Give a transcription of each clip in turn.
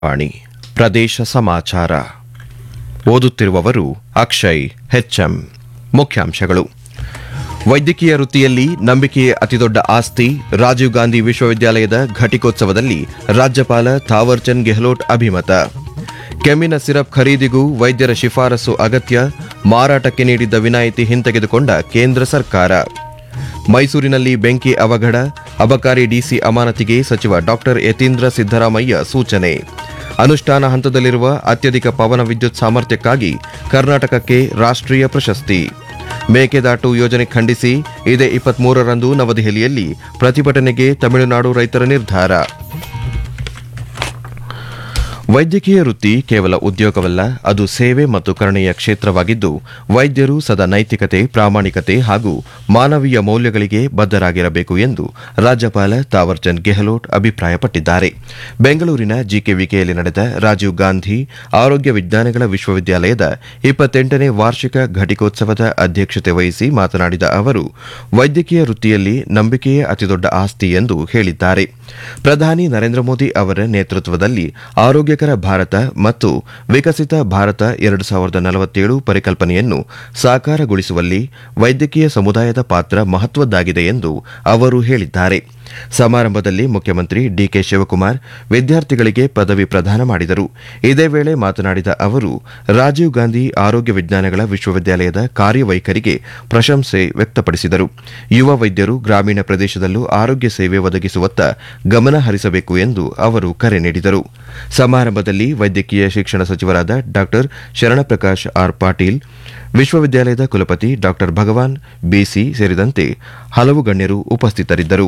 ವಾಣಿ ಪ್ರದೇಶ ಸಮಾಚಾರ ಓದುತ್ತಿರುವವರು ಅಕ್ಷಯ್ ಹೆಚ್ಎಂ ಮುಖ್ಯಾಂಶಗಳು ವೈದ್ಯಕೀಯ ವೃತ್ತಿಯಲ್ಲಿ ನಂಬಿಕೆಯೇ ಅತಿದೊಡ್ಡ ಆಸ್ತಿ ರಾಜೀವ್ ಗಾಂಧಿ ವಿಶ್ವವಿದ್ಯಾಲಯದ ಘಟಿಕೋತ್ಸವದಲ್ಲಿ ರಾಜ್ಯಪಾಲ ಥಾವರ್ಚಂದ್ ಗೆಹ್ಲೋಟ್ ಅಭಿಮತ ಕೆಮ್ಮಿನ ಸಿರಪ್ ಖರೀದಿಗೂ ವೈದ್ಯರ ಶಿಫಾರಸು ಅಗತ್ಯ ಮಾರಾಟಕ್ಕೆ ನೀಡಿದ್ದ ವಿನಾಯಿತಿ ಹಿಂತೆಗೆದುಕೊಂಡ ಕೇಂದ್ರ ಸರ್ಕಾರ ಮೈಸೂರಿನಲ್ಲಿ ಬೆಂಕಿ ಅವಘಡ ಅಬಕಾರಿ ಡಿಸಿ ಅಮಾನತಿಗೆ ಸಚಿವ ಡಾಕ್ಟರ್ ಯತೀಂದ್ರ ಸಿದ್ದರಾಮಯ್ಯ ಸೂಚನೆ ಅನುಷ್ಠಾನ ಹಂತದಲ್ಲಿರುವ ಅತ್ಯಧಿಕ ಪವನ ವಿದ್ಯುತ್ ಸಾಮರ್ಥ್ಯಕ್ಕಾಗಿ ಕರ್ನಾಟಕಕ್ಕೆ ರಾಷ್ಟ್ರೀಯ ಪ್ರಶಸ್ತಿ ಮೇಕೆದಾಟು ಯೋಜನೆ ಖಂಡಿಸಿ ಇದೇ ಇಪ್ಪತ್ಮೂರರಂದು ನವದೆಹಲಿಯಲ್ಲಿ ಪ್ರತಿಭಟನೆಗೆ ತಮಿಳುನಾಡು ರೈತರ ನಿರ್ಧಾರ ವೈದ್ಯಕೀಯ ವೃತ್ತಿ ಕೇವಲ ಉದ್ಯೋಗವಲ್ಲ ಅದು ಸೇವೆ ಮತ್ತು ಕರುಣೆಯ ಕ್ಷೇತ್ರವಾಗಿದ್ದು ವೈದ್ಯರು ಸದಾ ನೈತಿಕತೆ ಪ್ರಾಮಾಣಿಕತೆ ಹಾಗೂ ಮಾನವೀಯ ಮೌಲ್ಯಗಳಿಗೆ ಬದ್ಧರಾಗಿರಬೇಕು ಎಂದು ರಾಜ್ಯಪಾಲ ತಾವರ್ಚಂದ್ ಗೆಹ್ಲೋಟ್ ಅಭಿಪ್ರಾಯಪಟ್ಟಿದ್ದಾರೆ ಬೆಂಗಳೂರಿನ ಜಿಕೆವಿಕೆಯಲ್ಲಿ ನಡೆದ ರಾಜೀವ್ ಗಾಂಧಿ ಆರೋಗ್ಯ ವಿಜ್ಞಾನಗಳ ವಿಶ್ವವಿದ್ಯಾಲಯದ ಇಪ್ಪತ್ತೆಂಟನೇ ವಾರ್ಷಿಕ ಘಟಿಕೋತ್ಸವದ ಅಧ್ಯಕ್ಷತೆ ವಹಿಸಿ ಮಾತನಾಡಿದ ಅವರು ವೈದ್ಯಕೀಯ ವೃತ್ತಿಯಲ್ಲಿ ನಂಬಿಕೆಯೇ ಅತಿದೊಡ್ಡ ಆಸ್ತಿ ಎಂದು ಹೇಳಿದ್ದಾರೆ ಪ್ರಧಾನಿ ನರೇಂದ್ರ ಮೋದಿ ಅವರ ನೇತೃತ್ವದಲ್ಲಿ ಆರೋಗ್ಯಕರ ಭಾರತ ಮತ್ತು ವಿಕಸಿತ ಭಾರತ ಎರಡು ಸಾವಿರದ ನಲವತ್ತೇಳು ಪರಿಕಲ್ಪನೆಯನ್ನು ಸಾಕಾರಗೊಳಿಸುವಲ್ಲಿ ವೈದ್ಯಕೀಯ ಸಮುದಾಯದ ಪಾತ್ರ ಮಹತ್ವದ್ದಾಗಿದೆ ಎಂದು ಅವರು ಹೇಳಿದ್ದಾರೆ ಸಮಾರಂಭದಲ್ಲಿ ಮುಖ್ಯಮಂತ್ರಿ ಡಿಕೆ ಶಿವಕುಮಾರ್ ವಿದ್ಯಾರ್ಥಿಗಳಿಗೆ ಪದವಿ ಪ್ರದಾನ ಮಾಡಿದರು ಇದೇ ವೇಳೆ ಮಾತನಾಡಿದ ಅವರು ರಾಜೀವ್ ಗಾಂಧಿ ಆರೋಗ್ಯ ವಿಜ್ಞಾನಗಳ ವಿಶ್ವವಿದ್ಯಾಲಯದ ಕಾರ್ಯವೈಖರಿಗೆ ಪ್ರಶಂಸೆ ವ್ಯಕ್ತಪಡಿಸಿದರು ಯುವ ವೈದ್ಯರು ಗ್ರಾಮೀಣ ಪ್ರದೇಶದಲ್ಲೂ ಆರೋಗ್ಯ ಸೇವೆ ಒದಗಿಸುವತ್ತ ಗಮನ ಹರಿಸಬೇಕು ಎಂದು ಅವರು ಕರೆ ನೀಡಿದರು ಸಮಾರಂಭದಲ್ಲಿ ವೈದ್ಯಕೀಯ ಶಿಕ್ಷಣ ಸಚಿವರಾದ ಡಾ ಶರಣಪ್ರಕಾಶ್ ಆರ್ ಪಾಟೀಲ್ ವಿಶ್ವವಿದ್ಯಾಲಯದ ಕುಲಪತಿ ಡಾ ಭಗವಾನ್ ಬಿಸಿ ಸೇರಿದಂತೆ ಹಲವು ಗಣ್ಯರು ಉಪಸ್ಥಿತರಿದ್ದರು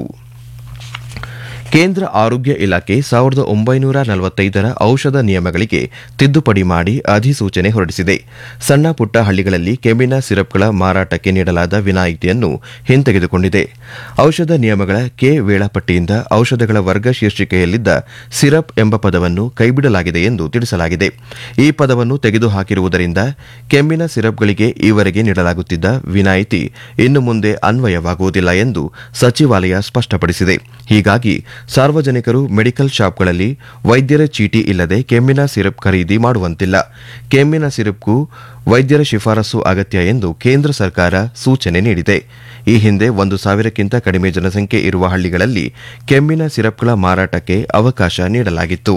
ಕೇಂದ್ರ ಆರೋಗ್ಯ ಇಲಾಖೆ ಸಾವಿರದ ಒಂಬೈನೂರ ನಲವತ್ತೈದರ ಔಷಧ ನಿಯಮಗಳಿಗೆ ತಿದ್ದುಪಡಿ ಮಾಡಿ ಅಧಿಸೂಚನೆ ಹೊರಡಿಸಿದೆ ಸಣ್ಣ ಪುಟ್ಟ ಹಳ್ಳಿಗಳಲ್ಲಿ ಕೆಮ್ಮಿನ ಸಿರಪ್ಗಳ ಮಾರಾಟಕ್ಕೆ ನೀಡಲಾದ ವಿನಾಯಿತಿಯನ್ನು ಹಿಂತೆಗೆದುಕೊಂಡಿದೆ ಔಷಧ ನಿಯಮಗಳ ಕೆ ವೇಳಾಪಟ್ಟಿಯಿಂದ ಔಷಧಗಳ ವರ್ಗ ಶೀರ್ಷಿಕೆಯಲ್ಲಿದ್ದ ಸಿರಪ್ ಎಂಬ ಪದವನ್ನು ಕೈಬಿಡಲಾಗಿದೆ ಎಂದು ತಿಳಿಸಲಾಗಿದೆ ಈ ಪದವನ್ನು ತೆಗೆದುಹಾಕಿರುವುದರಿಂದ ಕೆಮ್ಮಿನ ಸಿರಪ್ಗಳಿಗೆ ಈವರೆಗೆ ನೀಡಲಾಗುತ್ತಿದ್ದ ವಿನಾಯಿತಿ ಇನ್ನು ಮುಂದೆ ಅನ್ವಯವಾಗುವುದಿಲ್ಲ ಎಂದು ಸಚಿವಾಲಯ ಸ್ಪಷ್ಟಪಡಿಸಿದೆ ಹೀಗಾಗಿ ಸಾರ್ವಜನಿಕರು ಮೆಡಿಕಲ್ ಶಾಪ್ಗಳಲ್ಲಿ ವೈದ್ಯರ ಚೀಟಿ ಇಲ್ಲದೆ ಕೆಮ್ಮಿನ ಸಿರಪ್ ಖರೀದಿ ಮಾಡುವಂತಿಲ್ಲ ಕೆಮ್ಮಿನ ಸಿರಪ್ಗೂ ವೈದ್ಯರ ಶಿಫಾರಸು ಅಗತ್ಯ ಎಂದು ಕೇಂದ್ರ ಸರ್ಕಾರ ಸೂಚನೆ ನೀಡಿದೆ ಈ ಹಿಂದೆ ಒಂದು ಸಾವಿರಕ್ಕಿಂತ ಕಡಿಮೆ ಜನಸಂಖ್ಯೆ ಇರುವ ಹಳ್ಳಿಗಳಲ್ಲಿ ಕೆಮ್ಮಿನ ಸಿರಪ್ಗಳ ಮಾರಾಟಕ್ಕೆ ಅವಕಾಶ ನೀಡಲಾಗಿತ್ತು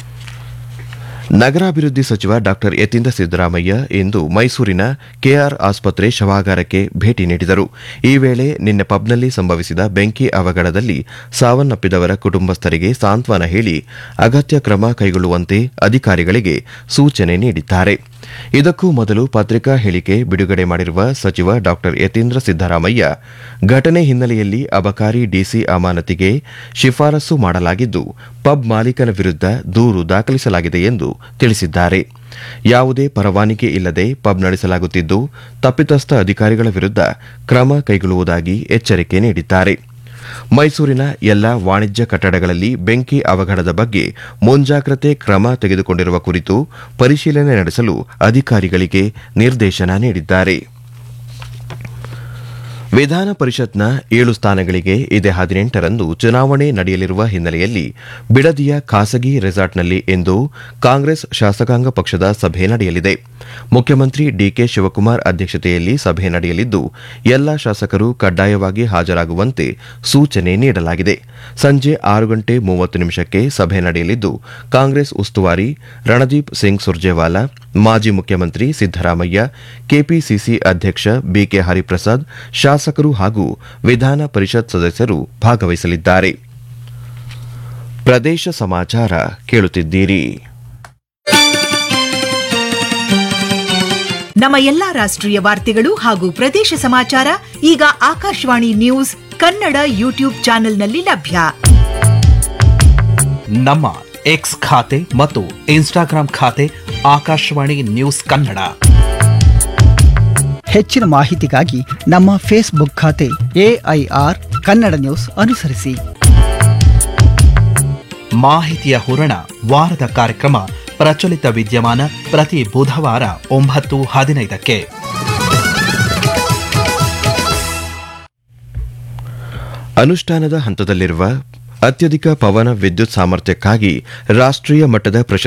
ನಗರಾಭಿವೃದ್ಧಿ ಸಚಿವ ಡಾ ಯತೀಂದ್ರ ಸಿದ್ದರಾಮಯ್ಯ ಇಂದು ಮೈಸೂರಿನ ಕೆಆರ್ ಆಸ್ಪತ್ರೆ ಶವಾಗಾರಕ್ಕೆ ಭೇಟಿ ನೀಡಿದರು ಈ ವೇಳೆ ನಿನ್ನೆ ಪಬ್ನಲ್ಲಿ ಸಂಭವಿಸಿದ ಬೆಂಕಿ ಅವಘಡದಲ್ಲಿ ಸಾವನ್ನಪ್ಪಿದವರ ಕುಟುಂಬಸ್ಥರಿಗೆ ಸಾಂತ್ವನ ಹೇಳಿ ಅಗತ್ಯ ಕ್ರಮ ಕೈಗೊಳ್ಳುವಂತೆ ಅಧಿಕಾರಿಗಳಿಗೆ ಸೂಚನೆ ನೀಡಿದ್ದಾರೆ ಇದಕ್ಕೂ ಮೊದಲು ಪತ್ರಿಕಾ ಹೇಳಿಕೆ ಬಿಡುಗಡೆ ಮಾಡಿರುವ ಸಚಿವ ಡಾ ಯತೀಂದ್ರ ಸಿದ್ದರಾಮಯ್ಯ ಘಟನೆ ಹಿನ್ನೆಲೆಯಲ್ಲಿ ಅಬಕಾರಿ ಡಿಸಿ ಅಮಾನತಿಗೆ ಶಿಫಾರಸು ಮಾಡಲಾಗಿದ್ದು ಪಬ್ ಮಾಲೀಕನ ವಿರುದ್ಧ ದೂರು ದಾಖಲಿಸಲಾಗಿದೆ ಎಂದು ತಿಳಿಸಿದ್ದಾರೆ ಯಾವುದೇ ಪರವಾನಗಿ ಇಲ್ಲದೆ ಪಬ್ ನಡೆಸಲಾಗುತ್ತಿದ್ದು ತಪ್ಪಿತಸ್ಥ ಅಧಿಕಾರಿಗಳ ವಿರುದ್ಧ ಕ್ರಮ ಕೈಗೊಳ್ಳುವುದಾಗಿ ಎಚ್ಚರಿಕೆ ನೀಡಿದ್ದಾರೆ ಮೈಸೂರಿನ ಎಲ್ಲಾ ವಾಣಿಜ್ಯ ಕಟ್ಟಡಗಳಲ್ಲಿ ಬೆಂಕಿ ಅವಘಡದ ಬಗ್ಗೆ ಮುಂಜಾಗ್ರತೆ ಕ್ರಮ ತೆಗೆದುಕೊಂಡಿರುವ ಕುರಿತು ಪರಿಶೀಲನೆ ನಡೆಸಲು ಅಧಿಕಾರಿಗಳಿಗೆ ನಿರ್ದೇಶನ ನೀಡಿದ್ದಾರೆ ವಿಧಾನ ಪರಿಷತ್ನ ಏಳು ಸ್ಥಾನಗಳಿಗೆ ಇದೇ ಹದಿನೆಂಟರಂದು ಚುನಾವಣೆ ನಡೆಯಲಿರುವ ಹಿನ್ನೆಲೆಯಲ್ಲಿ ಬಿಡದಿಯ ಖಾಸಗಿ ರೆಸಾರ್ಟ್ನಲ್ಲಿ ಇಂದು ಕಾಂಗ್ರೆಸ್ ಶಾಸಕಾಂಗ ಪಕ್ಷದ ಸಭೆ ನಡೆಯಲಿದೆ ಮುಖ್ಯಮಂತ್ರಿ ಡಿಕೆ ಶಿವಕುಮಾರ್ ಅಧ್ಯಕ್ಷತೆಯಲ್ಲಿ ಸಭೆ ನಡೆಯಲಿದ್ದು ಎಲ್ಲ ಶಾಸಕರು ಕಡ್ಡಾಯವಾಗಿ ಹಾಜರಾಗುವಂತೆ ಸೂಚನೆ ನೀಡಲಾಗಿದೆ ಸಂಜೆ ಆರು ಗಂಟೆ ಮೂವತ್ತು ನಿಮಿಷಕ್ಕೆ ಸಭೆ ನಡೆಯಲಿದ್ದು ಕಾಂಗ್ರೆಸ್ ಉಸ್ತುವಾರಿ ರಣದೀಪ್ ಸಿಂಗ್ ಸುರ್ಜೇವಾಲಾ ಮಾಜಿ ಮುಖ್ಯಮಂತ್ರಿ ಸಿದ್ದರಾಮಯ್ಯ ಕೆಪಿಸಿಸಿ ಅಧ್ಯಕ್ಷ ಬಿಕೆ ಹರಿಪ್ರಸಾದ್ ಶಾಸಕರು ಹಾಗೂ ವಿಧಾನ ಪರಿಷತ್ ಸದಸ್ಯರು ಭಾಗವಹಿಸಲಿದ್ದಾರೆ ಪ್ರದೇಶ ಸಮಾಚಾರ ಕೇಳುತ್ತಿದ್ದೀರಿ ನಮ್ಮ ಎಲ್ಲಾ ರಾಷ್ಟ್ರೀಯ ವಾರ್ತೆಗಳು ಹಾಗೂ ಪ್ರದೇಶ ಸಮಾಚಾರ ಈಗ ಆಕಾಶವಾಣಿ ನ್ಯೂಸ್ ಕನ್ನಡ ಯೂಟ್ಯೂಬ್ ಚಾನೆಲ್ನಲ್ಲಿ ಲಭ್ಯ ನಮ್ಮ ಎಕ್ಸ್ ಖಾತೆ ಮತ್ತು ಇನ್ಸ್ಟಾಗ್ರಾಂ ಖಾತೆ ಆಕಾಶವಾಣಿ ನ್ಯೂಸ್ ಕನ್ನಡ ಹೆಚ್ಚಿನ ಮಾಹಿತಿಗಾಗಿ ನಮ್ಮ ಫೇಸ್ಬುಕ್ ಖಾತೆ ಎಐಆರ್ ಕನ್ನಡ ನ್ಯೂಸ್ ಅನುಸರಿಸಿ ಮಾಹಿತಿಯ ಹೂರಣ ವಾರದ ಕಾರ್ಯಕ್ರಮ ಪ್ರಚಲಿತ ವಿದ್ಯಮಾನ ಪ್ರತಿ ಬುಧವಾರ ಒಂಬತ್ತು ಹದಿನೈದಕ್ಕೆ ಅನುಷ್ಠಾನದ ಹಂತದಲ್ಲಿರುವ ಅತ್ಯಧಿಕ ಪವನ ವಿದ್ಯುತ್ ಸಾಮರ್ಥ್ಯಕ್ಕಾಗಿ ರಾಷ್ಟ್ರೀಯ ಮಟ್ಟದ ಪ್ರಶಸ್ತಿ